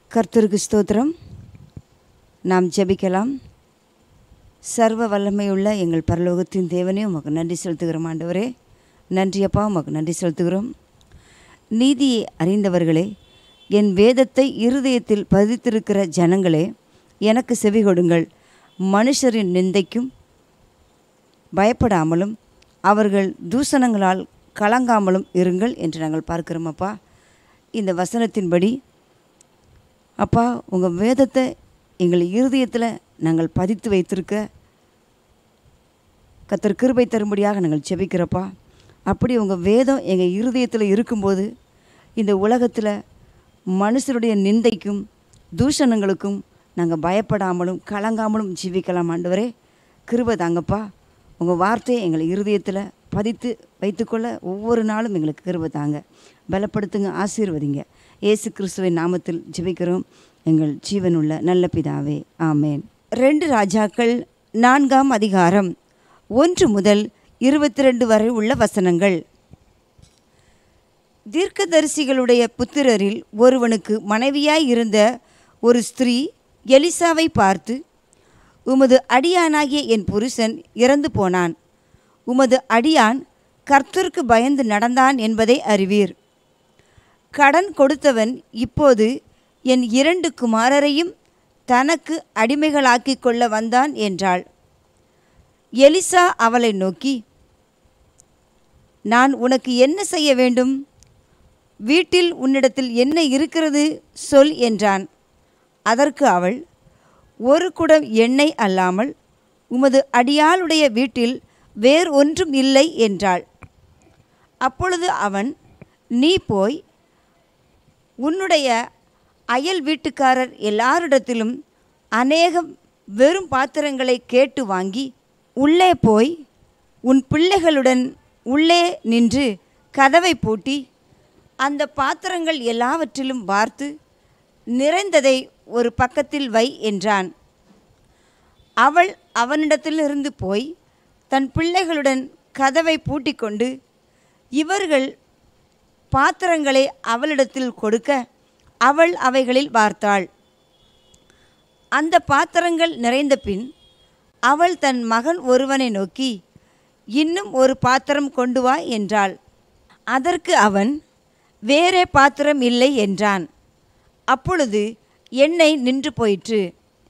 கர்த்தருக்கு ஸ்தோத்திரம் நாம் ஜெபிக்கலாம் சர்வ வல்லமையுள்ள எங்கள் பரலோகத்தின் தேவனே உமக்கு நன்றி செலுத்துகிறோம் ஆண்டவரே நன்றியப்பா உமக்கு நன்றி செலுத்துகிறோம் நீதியை அறிந்தவர்களே என் வேதத்தை இருதயத்தில் பதித்திருக்கிற ஜனங்களே எனக்கு செவி கொடுங்கள் மனுஷரின் நிந்தைக்கும் பயப்படாமலும் அவர்கள் தூஷணங்களால் கலங்காமலும் இருங்கள் என்று நாங்கள் பார்க்கிறோம் அப்பா இந்த வசனத்தின்படி அப்பா உங்கள் வேதத்தை எங்கள் இருதயத்தில் நாங்கள் பதித்து வைத்திருக்க கத்தர் கிருபை தரும்படியாக நாங்கள் செபிக்கிறப்பா அப்படி உங்கள் வேதம் எங்கள் இருதயத்தில் இருக்கும்போது இந்த உலகத்தில் மனுஷருடைய நிந்தைக்கும் தூஷணங்களுக்கும் நாங்கள் பயப்படாமலும் கலங்காமலும் ஜீவிக்கலாம் ஆண்டவரே கிருபை தாங்கப்பா உங்கள் வார்த்தையை எங்கள் இருதயத்தில் பதித்து வைத்துக்கொள்ள ஒவ்வொரு நாளும் எங்களுக்கு கிருபை தாங்க பலப்படுத்துங்க ஆசீர்வதிங்க இயேசு கிறிஸ்துவின் நாமத்தில் ஜெபிக்கிறோம் எங்கள் ஜீவனுள்ள நல்ல பிதாவே ஆமேன் ரெண்டு ராஜாக்கள் நான்காம் அதிகாரம் ஒன்று முதல் இருபத்தி ரெண்டு வரை உள்ள வசனங்கள் தீர்க்கதரிசிகளுடைய புத்திரரில் ஒருவனுக்கு மனைவியாய் இருந்த ஒரு ஸ்திரீ எலிசாவை பார்த்து உமது அடியானாகிய என் புருஷன் இறந்து போனான் உமது அடியான் கர்த்தருக்கு பயந்து நடந்தான் என்பதை அறிவீர் கடன் கொடுத்தவன் இப்போது என் இரண்டு குமாரரையும் தனக்கு அடிமைகளாக்கிக் கொள்ள வந்தான் என்றாள் எலிசா அவளை நோக்கி நான் உனக்கு என்ன செய்ய வேண்டும் வீட்டில் உன்னிடத்தில் என்ன இருக்கிறது சொல் என்றான் அதற்கு அவள் ஒரு குடம் எண்ணெய் அல்லாமல் உமது அடியாளுடைய வீட்டில் வேறு ஒன்றும் இல்லை என்றாள் அப்பொழுது அவன் நீ போய் உன்னுடைய அயல் வீட்டுக்காரர் எல்லாரிடத்திலும் அநேகம் வெறும் பாத்திரங்களை கேட்டு வாங்கி உள்ளே போய் உன் பிள்ளைகளுடன் உள்ளே நின்று கதவை பூட்டி அந்த பாத்திரங்கள் எல்லாவற்றிலும் பார்த்து நிறைந்ததை ஒரு பக்கத்தில் வை என்றான் அவள் அவனிடத்திலிருந்து போய் தன் பிள்ளைகளுடன் கதவை பூட்டிக்கொண்டு இவர்கள் பாத்திரங்களை அவளிடத்தில் கொடுக்க அவள் அவைகளில் பார்த்தாள் அந்த பாத்திரங்கள் நிறைந்த பின் அவள் தன் மகன் ஒருவனை நோக்கி இன்னும் ஒரு பாத்திரம் கொண்டு வா என்றாள் அதற்கு அவன் வேறே பாத்திரம் இல்லை என்றான் அப்பொழுது எண்ணெய் நின்று போயிற்று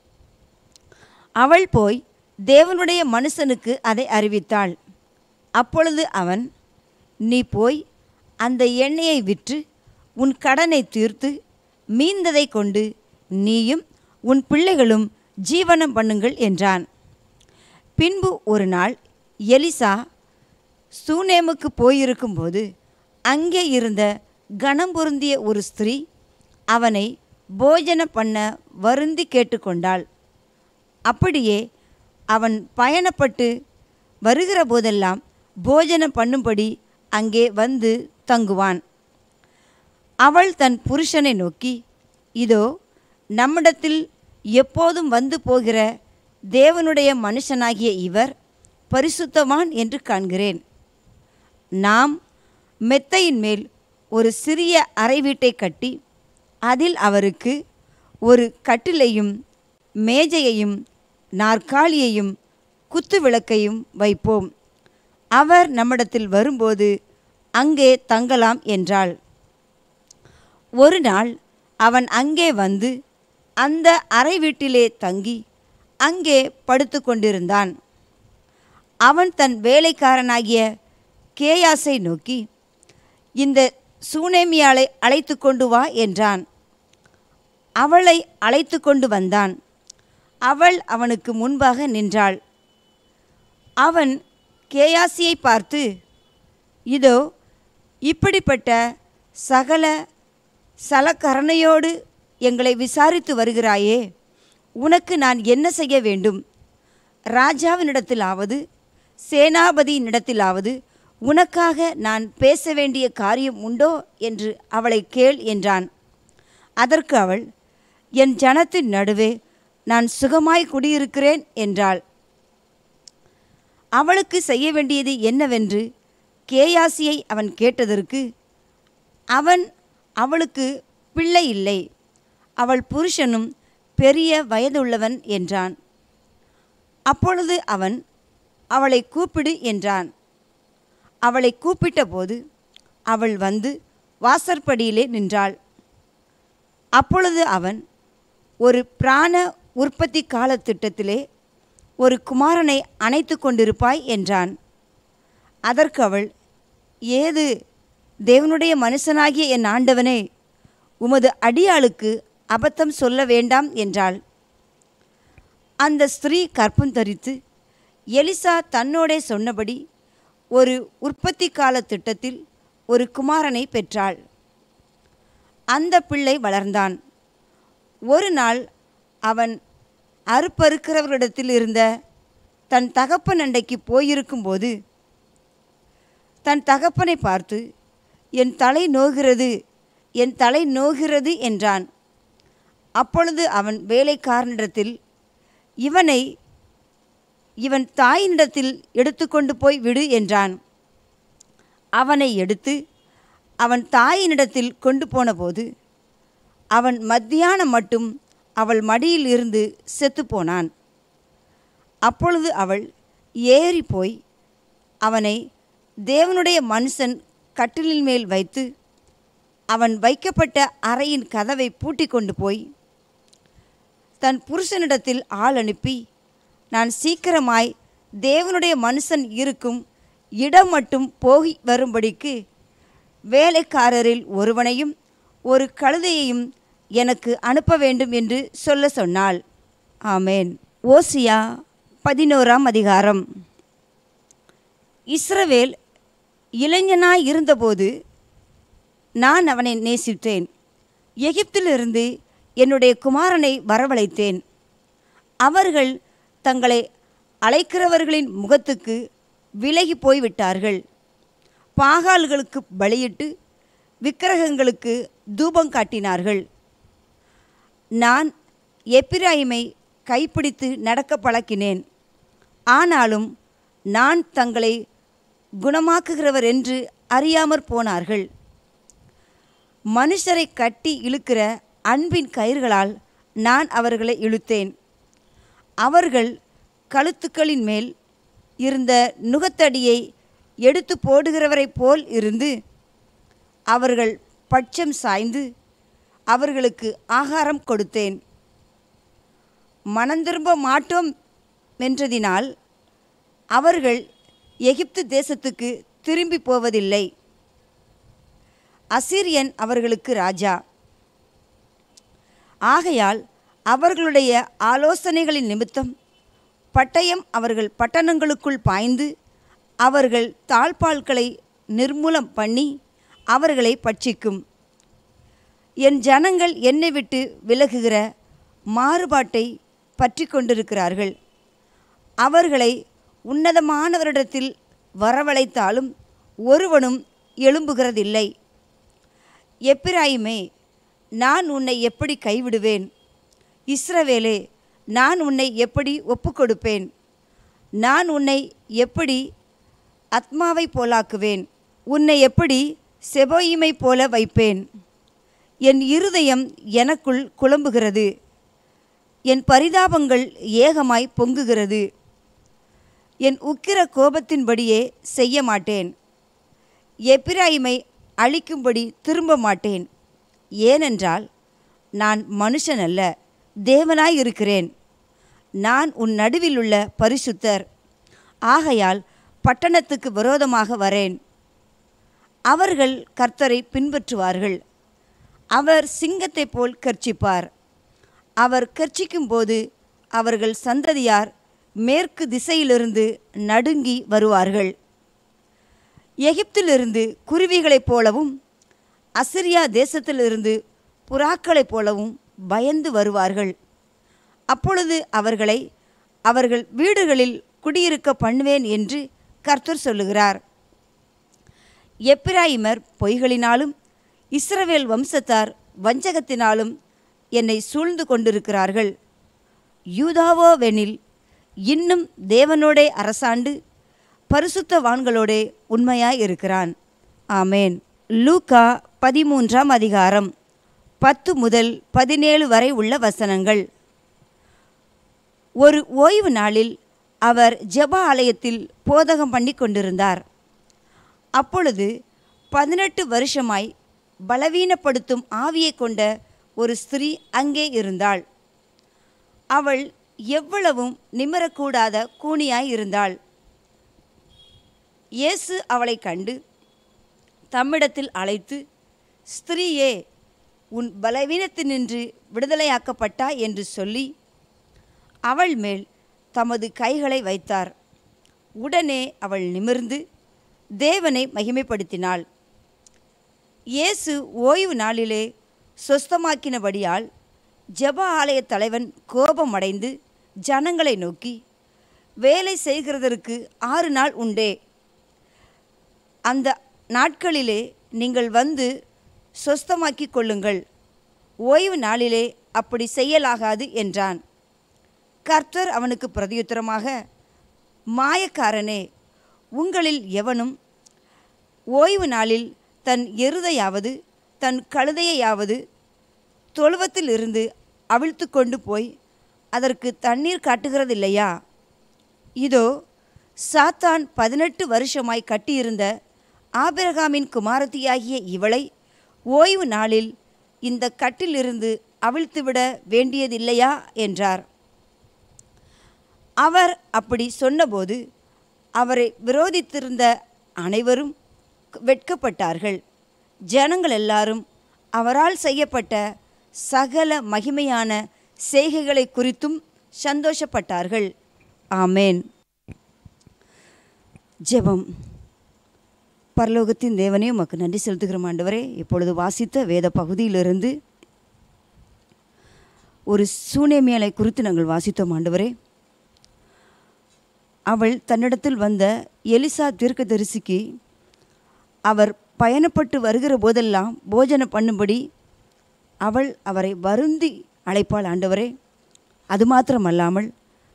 அவள் போய் தேவனுடைய மனுஷனுக்கு அதை அறிவித்தாள் அப்பொழுது அவன் நீ போய் அந்த எண்ணெயை விற்று உன் கடனை தீர்த்து மீந்ததை கொண்டு நீயும் உன் பிள்ளைகளும் ஜீவனம் பண்ணுங்கள் என்றான் பின்பு ஒரு நாள் எலிசா சூனேமுக்கு போயிருக்கும்போது அங்கே இருந்த கணம் பொருந்திய ஒரு ஸ்திரீ அவனை போஜன பண்ண வருந்தி கேட்டுக்கொண்டாள் அப்படியே அவன் பயணப்பட்டு வருகிற போதெல்லாம் போஜனம் பண்ணும்படி அங்கே வந்து தங்குவான் அவள் தன் புருஷனை நோக்கி இதோ நம்மிடத்தில் எப்போதும் வந்து போகிற தேவனுடைய மனுஷனாகிய இவர் பரிசுத்தவான் என்று காண்கிறேன் நாம் மெத்தையின் மேல் ஒரு சிறிய அறை வீட்டை கட்டி அதில் அவருக்கு ஒரு கட்டிலையும் மேஜையையும் நாற்காலியையும் குத்து விளக்கையும் வைப்போம் அவர் நம்மிடத்தில் வரும்போது அங்கே தங்கலாம் என்றாள் ஒரு நாள் அவன் அங்கே வந்து அந்த அறை வீட்டிலே தங்கி அங்கே படுத்து கொண்டிருந்தான் அவன் தன் வேலைக்காரனாகிய கேயாசை நோக்கி இந்த சூனேமியாளை அழைத்து கொண்டு வா என்றான் அவளை அழைத்து கொண்டு வந்தான் அவள் அவனுக்கு முன்பாக நின்றாள் அவன் கேயாசியை பார்த்து இதோ இப்படிப்பட்ட சகல சலக்கரணையோடு எங்களை விசாரித்து வருகிறாயே உனக்கு நான் என்ன செய்ய வேண்டும் ராஜாவினிடத்திலாவது சேனாபதியினிடத்திலாவது உனக்காக நான் பேச வேண்டிய காரியம் உண்டோ என்று அவளை கேள் என்றான் அதற்கு அவள் என் ஜனத்தின் நடுவே நான் சுகமாய் குடியிருக்கிறேன் என்றாள் அவளுக்கு செய்ய வேண்டியது என்னவென்று கேயாசியை அவன் கேட்டதற்கு அவன் அவளுக்கு பிள்ளை இல்லை அவள் புருஷனும் பெரிய வயதுள்ளவன் என்றான் அப்பொழுது அவன் அவளை கூப்பிடு என்றான் அவளை கூப்பிட்டபோது அவள் வந்து வாசற்படியிலே நின்றாள் அப்பொழுது அவன் ஒரு பிராண உற்பத்தி காலத்திட்டத்திலே ஒரு குமாரனை அணைத்து கொண்டிருப்பாய் என்றான் அதற்கு அவள் ஏது தேவனுடைய மனுஷனாகிய என் ஆண்டவனே உமது அடியாளுக்கு அபத்தம் சொல்ல வேண்டாம் என்றாள் அந்த ஸ்திரீ கற்பம் தரித்து எலிசா தன்னோடே சொன்னபடி ஒரு உற்பத்தி கால திட்டத்தில் ஒரு குமாரனை பெற்றாள் அந்த பிள்ளை வளர்ந்தான் ஒரு நாள் அவன் அறுப்பறுக்கிறவரிடத்தில் இருந்த தன் தகப்பன் அண்டைக்கு போயிருக்கும்போது தன் தகப்பனை பார்த்து என் தலை நோகிறது என் தலை நோகிறது என்றான் அப்பொழுது அவன் வேலைக்காரனிடத்தில் இவனை இவன் தாயினிடத்தில் எடுத்துக்கொண்டு போய் விடு என்றான் அவனை எடுத்து அவன் தாயினிடத்தில் கொண்டு போனபோது அவன் மத்தியானம் மட்டும் அவள் மடியில் இருந்து செத்துப்போனான் அப்பொழுது அவள் ஏறி போய் அவனை தேவனுடைய மனுஷன் கட்டிலின் மேல் வைத்து அவன் வைக்கப்பட்ட அறையின் கதவை பூட்டி கொண்டு போய் தன் புருஷனிடத்தில் ஆள் அனுப்பி நான் சீக்கிரமாய் தேவனுடைய மனுஷன் இருக்கும் இடம் மட்டும் போகி வரும்படிக்கு வேலைக்காரரில் ஒருவனையும் ஒரு கழுதையையும் எனக்கு அனுப்ப வேண்டும் என்று சொல்ல சொன்னாள் ஆமேன் ஓசியா பதினோராம் அதிகாரம் இஸ்ரவேல் இளைஞனாய் இருந்தபோது நான் அவனை நேசித்தேன் எகிப்திலிருந்து என்னுடைய குமாரனை வரவழைத்தேன் அவர்கள் தங்களை அழைக்கிறவர்களின் முகத்துக்கு விலகி போய்விட்டார்கள் பாகால்களுக்கு பலியிட்டு விக்கிரகங்களுக்கு தூபம் காட்டினார்கள் நான் எப்பிராயிமை கைப்பிடித்து நடக்க பழக்கினேன் ஆனாலும் நான் தங்களை குணமாக்குகிறவர் என்று அறியாமற் போனார்கள் மனுஷரை கட்டி இழுக்கிற அன்பின் கயிர்களால் நான் அவர்களை இழுத்தேன் அவர்கள் கழுத்துக்களின் மேல் இருந்த நுகத்தடியை எடுத்து போடுகிறவரைப் போல் இருந்து அவர்கள் பட்சம் சாய்ந்து அவர்களுக்கு ஆகாரம் கொடுத்தேன் மனந்திரும்ப மாட்டோம் என்றதினால் அவர்கள் எகிப்து தேசத்துக்கு திரும்பி போவதில்லை அசிரியன் அவர்களுக்கு ராஜா ஆகையால் அவர்களுடைய ஆலோசனைகளின் நிமித்தம் பட்டயம் அவர்கள் பட்டணங்களுக்குள் பாய்ந்து அவர்கள் தாழ்பால்களை நிர்மூலம் பண்ணி அவர்களை பட்சிக்கும் என் ஜனங்கள் என்னை விட்டு விலகுகிற மாறுபாட்டை பற்றி கொண்டிருக்கிறார்கள் அவர்களை உன்னதமானவரிடத்தில் வரவழைத்தாலும் ஒருவனும் எழும்புகிறதில்லை எப்பிராயுமே நான் உன்னை எப்படி கைவிடுவேன் இஸ்ரவேலே நான் உன்னை எப்படி ஒப்புக்கொடுப்பேன் நான் உன்னை எப்படி அத்மாவை போலாக்குவேன் உன்னை எப்படி செபோயிமை போல வைப்பேன் என் இருதயம் எனக்குள் குழம்புகிறது என் பரிதாபங்கள் ஏகமாய் பொங்குகிறது என் உக்கிர கோபத்தின்படியே செய்ய மாட்டேன் எப்பிராயிமை அழிக்கும்படி திரும்ப மாட்டேன் ஏனென்றால் நான் மனுஷன் அல்ல தேவனாய் இருக்கிறேன் நான் உன் நடுவில் உள்ள பரிசுத்தர் ஆகையால் பட்டணத்துக்கு விரோதமாக வரேன் அவர்கள் கர்த்தரை பின்பற்றுவார்கள் அவர் சிங்கத்தைப் போல் கர்ச்சிப்பார் அவர் கர்ச்சிக்கும்போது அவர்கள் சந்ததியார் மேற்கு திசையிலிருந்து நடுங்கி வருவார்கள் எகிப்திலிருந்து குருவிகளைப் போலவும் அசிரியா தேசத்திலிருந்து புறாக்களைப் போலவும் பயந்து வருவார்கள் அப்பொழுது அவர்களை அவர்கள் வீடுகளில் குடியிருக்க பண்ணுவேன் என்று கர்த்தர் சொல்லுகிறார் எப்பிராயிமர் பொய்களினாலும் இஸ்ரவேல் வம்சத்தார் வஞ்சகத்தினாலும் என்னை சூழ்ந்து கொண்டிருக்கிறார்கள் யூதாவோவெனில் இன்னும் தேவனோடே அரசாண்டு பரிசுத்தவான்களோடே உண்மையாய் இருக்கிறான் ஆமேன் லூக்கா பதிமூன்றாம் அதிகாரம் பத்து முதல் பதினேழு வரை உள்ள வசனங்கள் ஒரு ஓய்வு நாளில் அவர் ஜெப ஆலயத்தில் போதகம் பண்ணி கொண்டிருந்தார் அப்பொழுது பதினெட்டு வருஷமாய் பலவீனப்படுத்தும் ஆவியை கொண்ட ஒரு ஸ்திரீ அங்கே இருந்தாள் அவள் எவ்வளவும் நிமிரக்கூடாத கூனியாய் இருந்தாள் இயேசு அவளை கண்டு தம்மிடத்தில் அழைத்து ஸ்திரீயே உன் பலவீனத்தினின்று விடுதலையாக்கப்பட்டாய் என்று சொல்லி அவள் மேல் தமது கைகளை வைத்தார் உடனே அவள் நிமிர்ந்து தேவனை மகிமைப்படுத்தினாள் இயேசு ஓய்வு நாளிலே சொஸ்தமாக்கினபடியால் ஜெப ஆலய தலைவன் கோபமடைந்து ஜனங்களை நோக்கி வேலை செய்கிறதற்கு ஆறு நாள் உண்டே அந்த நாட்களிலே நீங்கள் வந்து சொஸ்தமாக்கிக் கொள்ளுங்கள் ஓய்வு நாளிலே அப்படி செய்யலாகாது என்றான் கர்த்தர் அவனுக்கு பிரதியுத்தரமாக மாயக்காரனே உங்களில் எவனும் ஓய்வு நாளில் தன் எருதையாவது தன் கழுதையையாவது தொழுவத்தில் இருந்து அவிழ்த்து கொண்டு போய் அதற்கு தண்ணீர் காட்டுகிறதில்லையா இதோ சாத்தான் பதினெட்டு வருஷமாய் கட்டியிருந்த ஆபிரகாமின் குமாரத்தியாகிய இவளை ஓய்வு நாளில் இந்த கட்டிலிருந்து அவிழ்த்துவிட வேண்டியதில்லையா என்றார் அவர் அப்படி சொன்னபோது அவரை விரோதித்திருந்த அனைவரும் வெட்கப்பட்டார்கள் ஜனங்கள் எல்லாரும் அவரால் செய்யப்பட்ட சகல மகிமையான செய்கைகளை குறித்தும் சந்தோஷப்பட்டார்கள் ஆமேன் ஜெபம் பரலோகத்தின் தேவனே உமக்கு நன்றி செலுத்துகிறோம் ஆண்டவரே இப்பொழுது வாசித்த வேத பகுதியிலிருந்து ஒரு சூனேமியலை குறித்து நாங்கள் வாசித்தோம் ஆண்டவரே அவள் தன்னிடத்தில் வந்த எலிசா தீர்க்கதரிசிக்கு அவர் பயணப்பட்டு வருகிற போதெல்லாம் போஜனம் பண்ணும்படி அவள் அவரை வருந்தி அழைப்பாள் ஆண்டவரே அது மாத்திரமல்லாமல்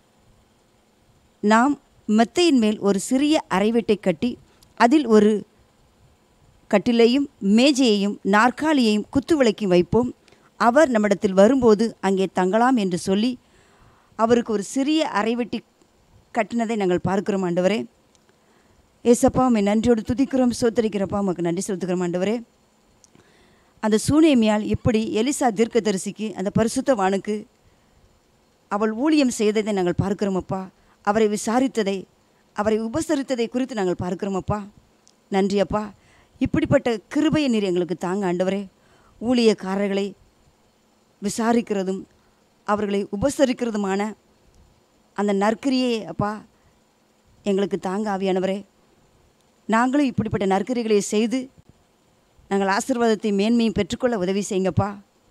நாம் மெத்தையின் மேல் ஒரு சிறிய அறைவீட்டை கட்டி அதில் ஒரு கட்டிலையும் மேஜையையும் நாற்காலியையும் குத்துவிளக்கையும் வைப்போம் அவர் நம்மிடத்தில் வரும்போது அங்கே தங்கலாம் என்று சொல்லி அவருக்கு ஒரு சிறிய அறைவெட்டி கட்டினதை நாங்கள் பார்க்கிறோம் ஆண்டவரே ஏசப்பா உம்மை நன்றியோடு துதிக்கிறோம் சோத்தரிக்கிறப்பா உமக்கு நன்றி செலுத்துக்கிறோம் ஆண்டவரே அந்த சூனேமியால் இப்படி எலிசா தீர்க்கதரிசிக்கு அந்த பரிசுத்தவானுக்கு அவள் ஊழியம் செய்ததை நாங்கள் பார்க்கிறோம் அப்பா அவரை விசாரித்ததை அவரை உபசரித்ததை குறித்து நாங்கள் பார்க்கிறோம் அப்பா நன்றி அப்பா இப்படிப்பட்ட கிருபையை நீர் எங்களுக்கு தாங்க ஆண்டவரே ஊழியக்காரர்களை விசாரிக்கிறதும் அவர்களை உபசரிக்கிறதுமான அந்த நற்கிரியை அப்பா எங்களுக்கு தாங்க ஆவியானவரே நாங்களும் இப்படிப்பட்ட நற்கிரிகளை செய்து நாங்கள் ஆசீர்வாதத்தை மேன்மையும் பெற்றுக்கொள்ள உதவி செய்யுங்கப்பா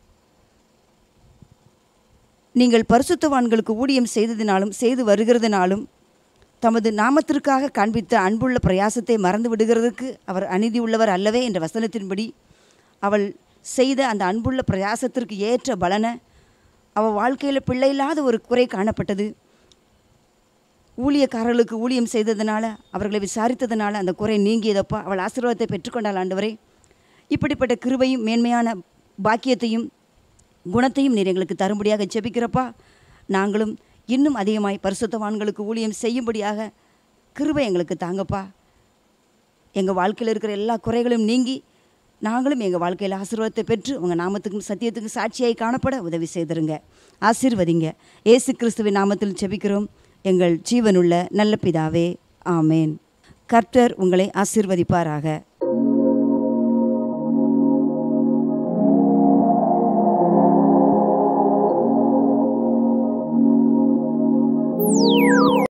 நீங்கள் பரிசுத்தவான்களுக்கு ஊழியம் செய்ததினாலும் செய்து வருகிறதுனாலும் தமது நாமத்திற்காக காண்பித்த அன்புள்ள பிரயாசத்தை மறந்து விடுகிறதுக்கு அவர் அநீதி உள்ளவர் அல்லவே என்ற வசனத்தின்படி அவள் செய்த அந்த அன்புள்ள பிரயாசத்திற்கு ஏற்ற பலனை அவள் வாழ்க்கையில் பிள்ளை இல்லாத ஒரு குறை காணப்பட்டது ஊழியக்காரர்களுக்கு ஊழியம் செய்ததுனால அவர்களை விசாரித்ததுனால அந்த குறை நீங்கியதப்பா அவள் ஆசீர்வாதத்தை பெற்றுக்கொண்டாள் ஆண்டவரே இப்படிப்பட்ட கிருபையும் மேன்மையான பாக்கியத்தையும் குணத்தையும் நீர் எங்களுக்கு தரும்படியாக ஜெபிக்கிறப்பா நாங்களும் இன்னும் அதிகமாய் பரிசுத்தவான்களுக்கு ஊழியம் செய்யும்படியாக கிருபை எங்களுக்கு தாங்கப்பா எங்கள் வாழ்க்கையில் இருக்கிற எல்லா குறைகளும் நீங்கி நாங்களும் எங்கள் வாழ்க்கையில் ஆசீர்வாதத்தை பெற்று உங்கள் நாமத்துக்கும் சத்தியத்துக்கும் சாட்சியாய் காணப்பட உதவி செய்திருங்க ஆசீர்வதிங்க இயேசு கிறிஸ்துவின் நாமத்தில் ஜெபிக்கிறோம் எங்கள் ஜீவனுள்ள நல்ல பிதாவே ஆமேன் கர்த்தர் உங்களை ஆசீர்வதிப்பாராக